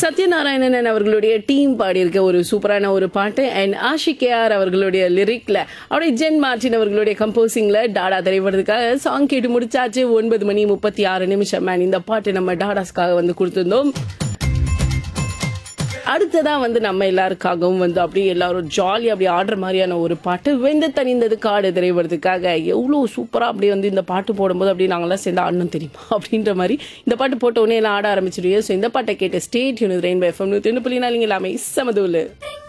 சத்யநாராயணன் அவர்களுடைய டீம் பாடியிருக்க ஒரு சூப்பரான ஒரு பாட்டு அண்ட் ஆஷிகேஆர் அவர்களுடைய லிரிக்ல அப்படியே ஜென் மார்டின் அவர்களுடைய கம்போசிங்ல டாடா திரைப்படத்துக்காக சாங் கேட்டு முடிச்சாச்சு ஒன்பது மணி முப்பத்தி ஆறு நிமிஷம் மேன் இந்த பாட்டு நம்ம டாடாஸ்க்காக வந்து கொடுத்திருந்தோம் அடுத்ததா வந்து நம்ம எல்லாருக்காகவும் வந்து அப்படியே எல்லாரும் ஜாலி அப்படி ஆடுற மாதிரியான ஒரு பாட்டு வெந்து தனிந்தது காடு திரைப்படத்துக்காக எவ்வளோ சூப்பரா அப்படி வந்து இந்த பாட்டு போடும்போது அப்படி நாங்கெல்லாம் சேர்ந்து ஆடணும் தெரியுமா அப்படின்ற மாதிரி இந்த பாட்டு போட்ட உடனே எல்லாம் ஆட ஆரம்பிச்சிருவீங்க ஸோ இந்த பாட்டை கேட்டு ஸ்டேட் யூனிட் ரெயின்பை எஃப்எம் நூற்றி ஒன்று புள்ளி நாலுங்க எல்லாமே சமதூலு